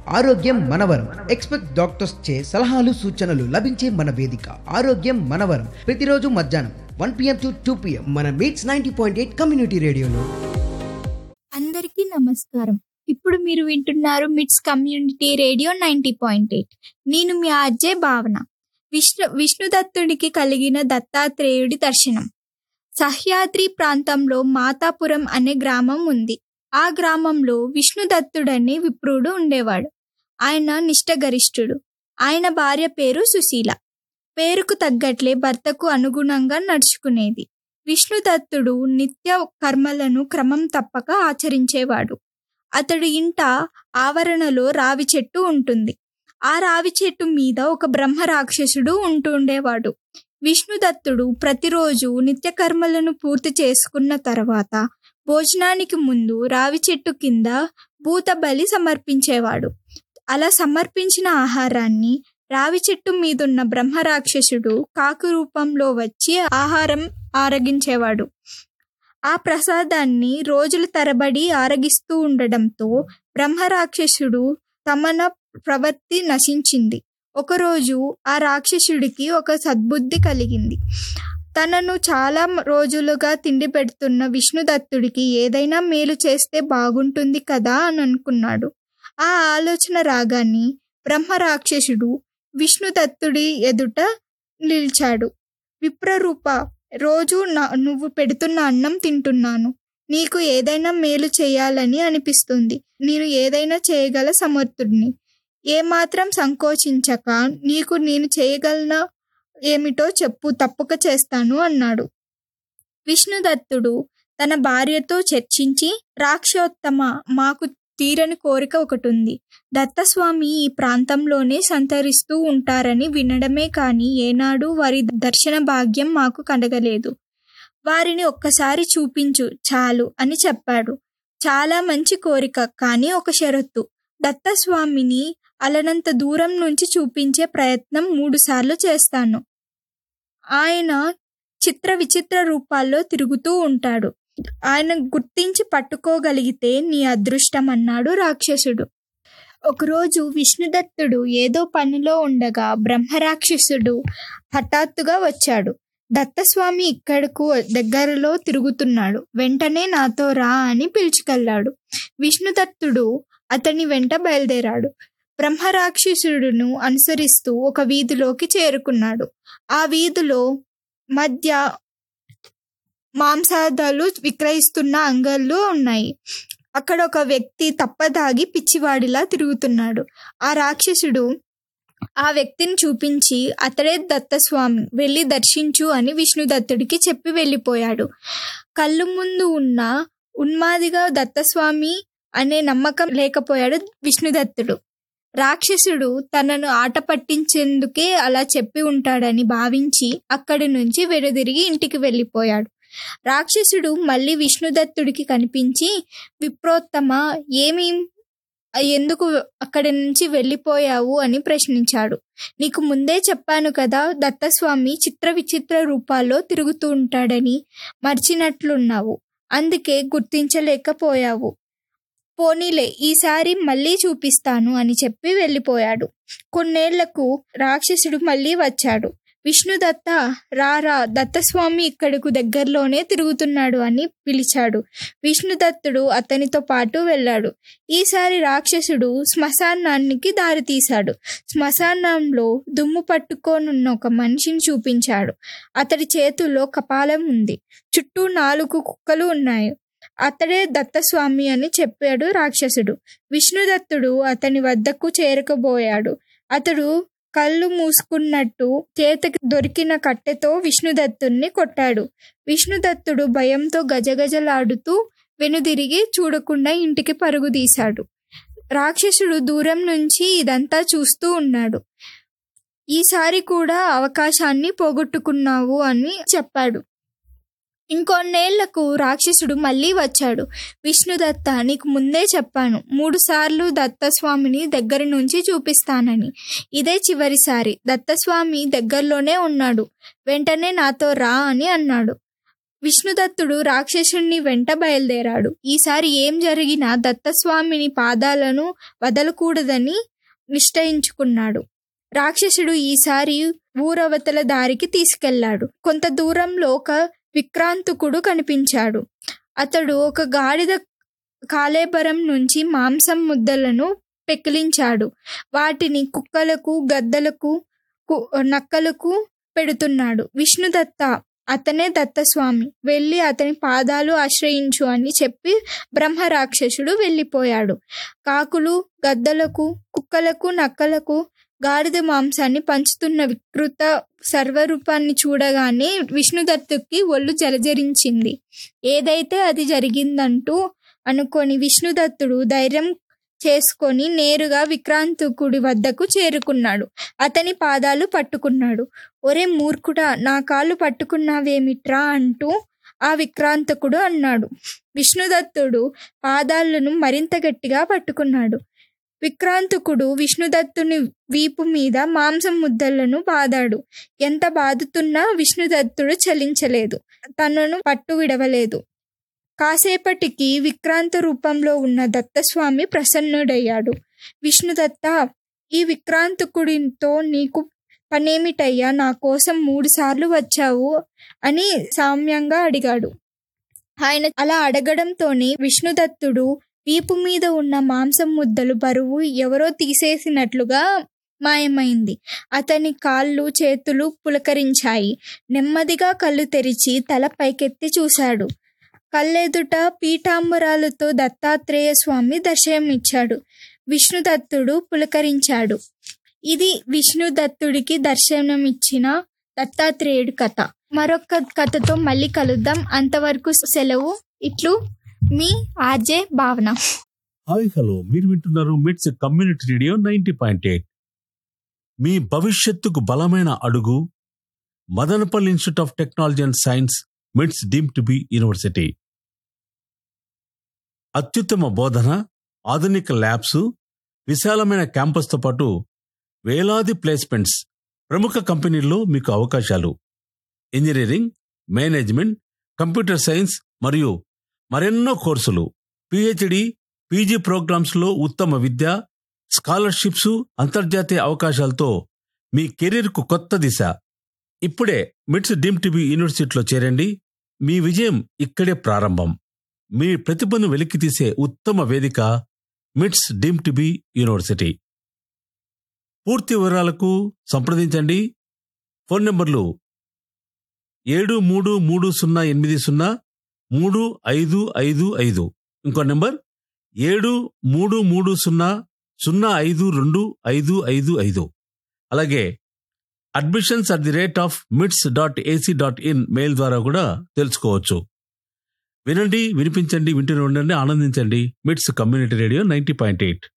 ఆరోగ్యం మనవరం expect doctors చే సలహాలు సూచనలు లభించే మన వేదిక ఆరోగ్యం మనవరం ప్రతిరోజు మధ్యాహ్నం one PM to two PM మన MITS ninety point eight community రేడియోలో అందరికీ నమస్కారం ఇప్పుడు మీరు వింటున్నారు MITS community radio ninety point eight నేను మీ అజ్జే భావన విష్ణు విష్ణుదత్తుడికి కలిగిన దత్తాత్రేయుడి దర్శనం సహ్యాద్రి ప్రాంతంలో మాతాపురం అనే గ్రామం ఉంది ఆ గ్రామంలో విష్ణుదత్తుడనే విప్రుడు ఉండేవాడు ఆయన నిష్టగరిష్ఠుడు ఆయన భార్య పేరు సుశీల పేరుకు తగ్గట్లే భర్తకు అనుగుణంగా నడుచుకునేది విష్ణుదత్తుడు నిత్య కర్మలను క్రమం తప్పక ఆచరించేవాడు అతడు ఇంట ఆవరణలో రావి చెట్టు ఉంటుంది ఆ రావి చెట్టు మీద ఒక బ్రహ్మ రాక్షసుడు ఉంటుండేవాడు విష్ణుదత్తుడు ప్రతిరోజు నిత్య కర్మలను పూర్తి చేసుకున్న తర్వాత భోజనానికి ముందు రావి చెట్టు కింద భూత బలి సమర్పించేవాడు అలా సమర్పించిన ఆహారాన్ని రావి చెట్టు మీదున్న బ్రహ్మ రాక్షసుడు కాకు రూపంలో వచ్చి ఆహారం ఆరగించేవాడు ఆ ప్రసాదాన్ని రోజుల తరబడి ఆరగిస్తూ ఉండడంతో బ్రహ్మరాక్షసుడు తమన ప్రవృత్తి నశించింది ఒకరోజు ఆ రాక్షసుడికి ఒక సద్బుద్ధి కలిగింది తనను చాలా రోజులుగా తిండి పెడుతున్న విష్ణుదత్తుడికి ఏదైనా మేలు చేస్తే బాగుంటుంది కదా అని అనుకున్నాడు ఆ ఆలోచన రాగాన్ని బ్రహ్మరాక్షసుడు విష్ణుదత్తుడి ఎదుట నిలిచాడు విప్రరూప రోజు నా నువ్వు పెడుతున్న అన్నం తింటున్నాను నీకు ఏదైనా మేలు చేయాలని అనిపిస్తుంది నేను ఏదైనా చేయగల సమర్థుడిని ఏమాత్రం సంకోచించక నీకు నేను చేయగలన ఏమిటో చెప్పు తప్పక చేస్తాను అన్నాడు విష్ణుదత్తుడు తన భార్యతో చర్చించి రాక్షోత్తమ మాకు తీరని కోరిక ఒకటి ఉంది దత్తస్వామి ఈ ప్రాంతంలోనే సంతరిస్తూ ఉంటారని వినడమే కానీ ఏనాడు వారి దర్శన భాగ్యం మాకు కలగలేదు వారిని ఒక్కసారి చూపించు చాలు అని చెప్పాడు చాలా మంచి కోరిక కానీ ఒక షరతు దత్తస్వామిని అలనంత దూరం నుంచి చూపించే ప్రయత్నం మూడుసార్లు చేస్తాను ఆయన చిత్ర విచిత్ర రూపాల్లో తిరుగుతూ ఉంటాడు ఆయన గుర్తించి పట్టుకోగలిగితే నీ అదృష్టం అన్నాడు రాక్షసుడు ఒకరోజు విష్ణుదత్తుడు ఏదో పనిలో ఉండగా బ్రహ్మరాక్షసుడు హఠాత్తుగా వచ్చాడు దత్తస్వామి ఇక్కడకు దగ్గరలో తిరుగుతున్నాడు వెంటనే నాతో రా అని పిలుచుకెళ్ళాడు విష్ణుదత్తుడు అతని వెంట బయలుదేరాడు బ్రహ్మరాక్షసుడును అనుసరిస్తూ ఒక వీధిలోకి చేరుకున్నాడు ఆ వీధిలో మధ్య మాంసాదాలు విక్రయిస్తున్న అంగళ్ళు ఉన్నాయి అక్కడ ఒక వ్యక్తి తప్పదాగి పిచ్చివాడిలా తిరుగుతున్నాడు ఆ రాక్షసుడు ఆ వ్యక్తిని చూపించి అతడే దత్తస్వామి వెళ్ళి దర్శించు అని విష్ణుదత్తుడికి చెప్పి వెళ్ళిపోయాడు కళ్ళు ముందు ఉన్న ఉన్మాదిగా దత్తస్వామి అనే నమ్మకం లేకపోయాడు విష్ణుదత్తుడు రాక్షసుడు తనను ఆట పట్టించేందుకే అలా చెప్పి ఉంటాడని భావించి అక్కడి నుంచి వెనుదిరిగి ఇంటికి వెళ్ళిపోయాడు రాక్షసుడు మళ్ళీ విష్ణుదత్తుడికి కనిపించి విప్రోత్తమ ఏమి ఎందుకు అక్కడి నుంచి వెళ్ళిపోయావు అని ప్రశ్నించాడు నీకు ముందే చెప్పాను కదా దత్తస్వామి చిత్ర విచిత్ర రూపాల్లో తిరుగుతూ ఉంటాడని మర్చినట్లున్నావు అందుకే గుర్తించలేకపోయావు పోనీలే ఈసారి మళ్ళీ చూపిస్తాను అని చెప్పి వెళ్ళిపోయాడు కొన్నేళ్లకు రాక్షసుడు మళ్ళీ వచ్చాడు విష్ణుదత్త రారా దత్తస్వామి ఇక్కడకు దగ్గరలోనే తిరుగుతున్నాడు అని పిలిచాడు విష్ణుదత్తుడు అతనితో పాటు వెళ్ళాడు ఈసారి రాక్షసుడు శ్మశానానికి దారితీశాడు శ్మశానంలో దుమ్ము పట్టుకోనున్న ఒక మనిషిని చూపించాడు అతడి చేతుల్లో కపాలం ఉంది చుట్టూ నాలుగు కుక్కలు ఉన్నాయి అతడే దత్తస్వామి అని చెప్పాడు రాక్షసుడు విష్ణుదత్తుడు అతని వద్దకు చేరకబోయాడు అతడు కళ్ళు మూసుకున్నట్టు చేతికి దొరికిన కట్టెతో విష్ణుదత్తుణ్ణి కొట్టాడు విష్ణుదత్తుడు భయంతో గజగజలాడుతూ వెనుదిరిగి చూడకుండా ఇంటికి పరుగు తీశాడు రాక్షసుడు దూరం నుంచి ఇదంతా చూస్తూ ఉన్నాడు ఈసారి కూడా అవకాశాన్ని పోగొట్టుకున్నావు అని చెప్పాడు ఇంకొన్నేళ్లకు రాక్షసుడు మళ్ళీ వచ్చాడు విష్ణుదత్త నీకు ముందే చెప్పాను మూడు సార్లు దత్తస్వామిని దగ్గర నుంచి చూపిస్తానని ఇదే చివరిసారి దత్తస్వామి దగ్గరలోనే ఉన్నాడు వెంటనే నాతో రా అని అన్నాడు విష్ణుదత్తుడు రాక్షసుణ్ణి వెంట బయలుదేరాడు ఈసారి ఏం జరిగినా దత్తస్వామిని పాదాలను వదలకూడదని నిశ్చయించుకున్నాడు రాక్షసుడు ఈసారి ఊరవతల దారికి తీసుకెళ్లాడు కొంత దూరంలో ఒక విక్రాంతుకుడు కనిపించాడు అతడు ఒక గాడిద కాలేబరం నుంచి మాంసం ముద్దలను పెకిలించాడు వాటిని కుక్కలకు గద్దలకు కు- నక్కలకు పెడుతున్నాడు విష్ణుదత్త అతనే దత్తస్వామి వెళ్ళి అతని పాదాలు ఆశ్రయించు అని చెప్పి బ్రహ్మ రాక్షసుడు వెళ్ళిపోయాడు కాకులు గద్దలకు కుక్కలకు నక్కలకు గాడిద మాంసాన్ని పంచుతున్న వికృత సర్వరూపాన్ని చూడగానే విష్ణుదత్తుకి ఒళ్ళు జలజరించింది ఏదైతే అది జరిగిందంటూ అనుకొని విష్ణుదత్తుడు ధైర్యం చేసుకొని నేరుగా విక్రాంతుకుడి వద్దకు చేరుకున్నాడు అతని పాదాలు పట్టుకున్నాడు ఒరే మూర్ఖుడా నా కాళ్ళు పట్టుకున్నావేమిట్రా అంటూ ఆ విక్రాంతకుడు అన్నాడు విష్ణుదత్తుడు పాదాలను మరింత గట్టిగా పట్టుకున్నాడు విక్రాంతకుడు విష్ణుదత్తుని వీపు మీద మాంసం ముద్దలను బాదాడు ఎంత బాదుతున్నా విష్ణుదత్తుడు చలించలేదు తనను పట్టు విడవలేదు కాసేపటికి విక్రాంత రూపంలో ఉన్న దత్తస్వామి ప్రసన్నుడయ్యాడు విష్ణుదత్త ఈ విక్రాంతకుడితో నీకు పనేమిటయ్యా నా కోసం మూడు సార్లు వచ్చావు అని సామ్యంగా అడిగాడు ఆయన అలా అడగడంతోనే విష్ణుదత్తుడు వీపు మీద ఉన్న మాంసం ముద్దలు బరువు ఎవరో తీసేసినట్లుగా మాయమైంది అతని కాళ్ళు చేతులు పులకరించాయి నెమ్మదిగా కళ్ళు తెరిచి తల పైకెత్తి చూశాడు కళ్ళెదుట పీఠాంబరాలతో దత్తాత్రేయ స్వామి దర్శనమిచ్చాడు విష్ణుదత్తుడు పులకరించాడు ఇది విష్ణుదత్తుడికి దర్శనమిచ్చిన దత్తాత్రేయుడి కథ మరొక కథతో మళ్ళీ కలుద్దాం అంతవరకు సెలవు ఇట్లు మీ ఆర్జే భావన హాయ్ హలో మీరు వింటున్నారు MITS community radio ninety point eight మీ భవిష్యత్తుకు బలమైన అడుగు Madanapalle institute of technology and science MITS deemed to be university అత్యుత్తమ బోధన ఆధునిక ల్యాబ్స్ విశాలమైన క్యాంపస్తో పాటు వేలాది ప్లేస్మెంట్స్ ప్రముఖ కంపెనీల్లో మీకు అవకాశాలు ఇంజనీరింగ్ మేనేజ్మెంట్ కంప్యూటర్ సైన్స్ మరియు మరెన్నో కోర్సులు పిహెచ్డి పీజీ ప్రోగ్రామ్స్లో ఉత్తమ విద్య స్కాలర్షిప్స్ అంతర్జాతీయ అవకాశాలతో మీ కెరీర్కు కొత్త దిశ ఇప్పుడే మిట్స్ డీమ్ టీవీ యూనివర్సిటీలో చేరండి మీ విజయం ఇక్కడే ప్రారంభం మీ ప్రతిభను వెలికితీసే ఉత్తమ వేదిక మిట్స్ డీమ్ టీవీ యూనివర్సిటీ పూర్తి వివరాలకు సంప్రదించండి ఫోన్ నంబర్లు ఏడు మూడు మూడు సున్నా ఎనిమిది సున్నా మూడు ఐదు ఐదు ఐదు ఇంకో నెంబర్ ఏడు మూడు మూడు సున్నా సున్నా ఐదు రెండు ఐదు ఐదు ఐదు అలాగే admissions at the rate of MITS dot AC dot in mail ద్వారా కూడా తెలుసుకోవచ్చు వినండి వినిపించండి వింటూనే ఉండండి ఆనందించండి MITS community radio ninety point eight